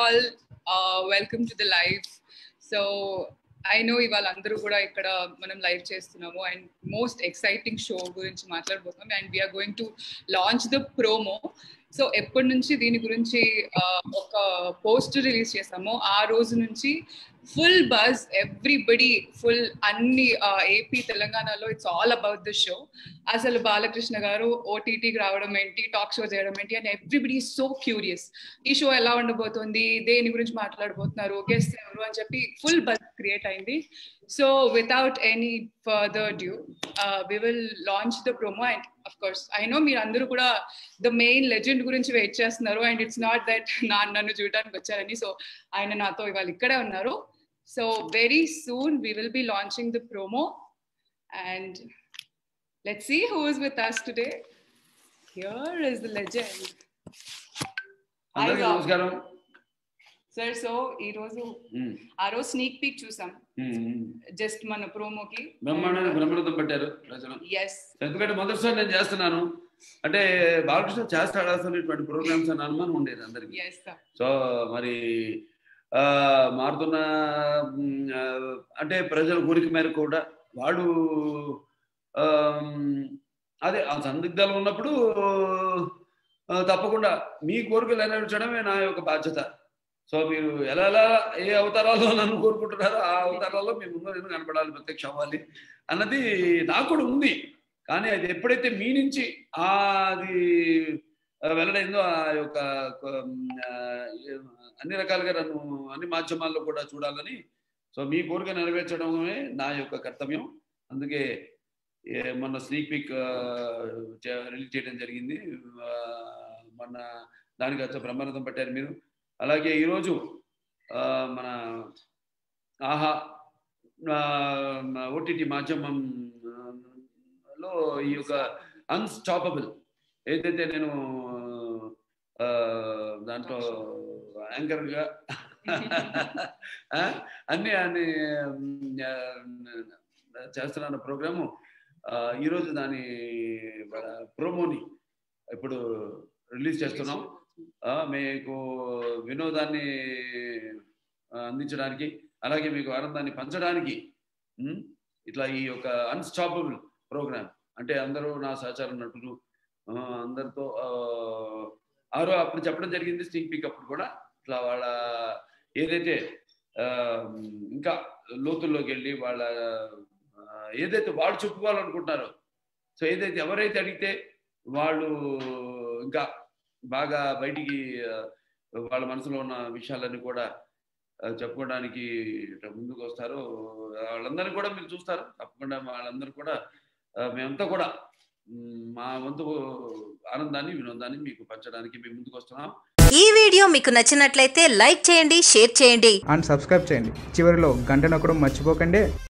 All welcome to the live so I know ఇవాళ అందరూ కూడా ఇక్కడ మనం లైవ్ చేస్తున్నాము అండ్ మోస్ట్ ఎక్సైటింగ్ షో గురించి మాట్లాడబోతున్నాం and we are going to launch the promo so ఎప్పటి నుంచి దీని గురించి ఒక పోస్ట్ రిలీజ్ చేసామో ఆ రోజు నుంచి ఫుల్ బజ్ ఎవ్రీబడి ఫుల్ అన్ని ఏపీ తెలంగాణలో it's all about the show అసలు బాలకృష్ణ గారు ఓటీటీకి రావడం ఏంటి టాక్ షో చేయడం ఏంటి అండ్ ఎవ్రీబడి సో క్యూరియస్ ఈ షో ఎలా ఉండబోతుంది దేని గురించి మాట్లాడబోతున్నారు గెస్ట్ ఎవరు అని చెప్పి ఫుల్ బజ్ క్రియేట్ అయింది so without any further due we will launch the promo and of course I know మీరు అందరూ కూడా ద మెయిన్ లెజెండ్ గురించి వెయిట్ చేస్తున్నారు అండ్ ఇట్స్ నాట్ దట్ నా నన్ను చూడడానికి వచ్చారని సో ఆయన నాతో ఇవాళ ఇక్కడే ఉన్నారు so very soon we will be launching the promo and let see who is with us today here is the legend అందరికీ నమస్కారం సార్ సో ఈ రోజు ఉమ్, ఆ రోజు స్నీక్ పీక్ చూసాం ఉమ్, ఉమ్. జస్ట్ మన ప్రోమోకి బ్రహ్మాండ బ్రహ్మరథం పెట్టారు రచన ఎస్ ఎందుకంటే మొదటిసారి నేను చేస్తున్నాను అంటే బాలకృష్ణ చేస్తాడా అసలు ఇటువంటి ప్రోగ్రామ్స్ అని అనుమానం ఉండేది అందరికి ఎస్ సార్ సో మరి ఆ, మారుతున్న ఉమ్, ఆ, అంటే ప్రజల కోరిక మేరకు కూడా వాడు ఆమ్, అదే ఆ సందిగ్ధాలు ఉన్నప్పుడు ఆ, తప్పకుండా మీ కోరికలు నెరవేర్చడమే నా యొక్క బాధ్యత సో మీరు ఎలా ఎలా ఏ అవతారాల్లో నన్ను కోరుకుంటున్నారో ఆ అవతారాల్లో మీ ముందు నేను కనపడాలి ప్రత్యక్ష అవ్వాలి అన్నది నాకు కూడా ఉంది కానీ అది ఎప్పుడైతే మీ నుంచి ఆ అది ఆ, వెల్లడైందో ఆ యొక్క ఆ, అన్ని రకాలుగా నన్ను అన్ని మాధ్యమాల్లో కూడా చూడాలని సో మీ కోరిక నెరవేర్చడమే నా యొక్క కర్తవ్యం అందుకే ఏ, మొన్న స్నీక్ పిక్ రిలీజ్ చేయడం జరిగింది ఆ, మొన్న దానికి వచ్చే బ్రహ్మరథం పట్టారు మీరు అలాగే ఈరోజు ఆ, మన ఆహా ఓటీటీ మాధ్యమం ఆ, లో ఈ యొక్క అన్స్టాపబుల్ ఏదైతే నేను ఆ, దాంట్లో యాంకర్గా ఆ, అన్ని అన్ని ఉమ్, ఆ, చేస్తున్నాను ప్రోగ్రాము ఆ, ఈరోజు దాని మన ప్రోమోని ఇప్పుడు రిలీజ్ చేస్తున్నాం ఆ, మీకు వినోదాన్ని ఆ, అందించడానికి అలాగే మీకు ఆనందాన్ని పంచడానికి ఉమ్, ఇట్లా ఈ యొక్క అన్స్టాపబుల్ ప్రోగ్రామ్ అంటే అందరూ నా సహచార నటులు ఆ, అందరితో ఆ, ఆరో అప్పుడు చెప్పడం జరిగింది స్టీక్ పిక్ అప్పుడు కూడా ఇట్లా వాళ్ళ ఏదైతే ఆ, ఇంకా లోతుల్లోకి వెళ్ళి వాళ్ళ ఆ, ఏదైతే వాళ్ళు చెప్పుకోవాలనుకుంటున్నారో సో ఏదైతే ఎవరైతే అడిగితే వాళ్ళు ఇంకా బాగా బయటికి ఆ, వాళ్ళ మనసులో ఉన్న విషయాలన్నీ కూడా ఆ, చెప్పుకోవడానికి ఇట్లా ముందుకు వస్తారు వాళ్ళందరినీ కూడా మీరు చూస్తారు తప్పకుండా వాళ్ళందరూ కూడా ఆ, మేమంతా కూడా మ్, మా వంతు ఆనందాన్ని వినోదాన్ని మీకు పంచడానికి మేము ముందుకు వస్తున్నాం ఈ వీడియో మీకు నచ్చినట్లయితే లైక్ చేయండి షేర్ చేయండి అండ్ సబ్స్క్రైబ్ చేయండి చివరిలో గంట నొక్కడం మర్చిపోకండి